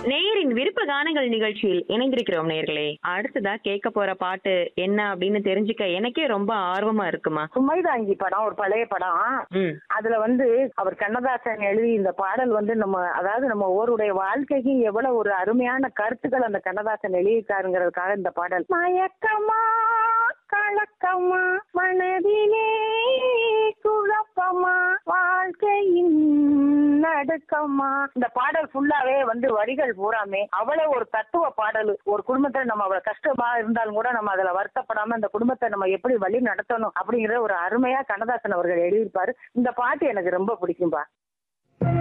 நேயரின் விருப்ப கானங்கள் நிகழ்ச்சியில் இணைந்திருக்கிறோம் நேயர்களே அடுத்ததா கேட்க போற பாட்டு என்ன அப்படின்னு தெரிஞ்சுக்க எனக்கே ரொம்ப ஆர்வமா இருக்குமா சுமைதாங்கி படம் ஒரு பழைய படம் ம் அதுல வந்து அவர் கண்ணதாசன் எழுதி இந்த பாடல் வந்து நம்ம அதாவது நம்ம ஒருடைய வாழ்க்கைக்கு எவ்வளவு ஒரு அருமையான கருத்துக்கள் அந்த கண்ணதாசன் எழுதியிருக்காருங்கிறதுக்காக இந்த பாடல் மயக்கமா கலக்கமா மனதிலே குழப்பமா வாழ்க்கையின் நடுக்கமா இந்த பாடல் ஃபுல்லாவே வந்து வரிகள் பூராமே அவ்வளவு ஒரு தத்துவ பாடல் ஒரு குடும்பத்துல நம்ம அவ்வளவு கஷ்டமா இருந்தாலும் கூட நம்ம அதுல வருத்தப்படாம இந்த குடும்பத்தை நம்ம எப்படி வழி நடத்தணும் அப்படிங்கிற ஒரு அருமையா கண்ணதாசன் அவர்கள் எழுதியிருப்பாரு இந்த பாட்டு எனக்கு ரொம்ப பிடிக்கும்பா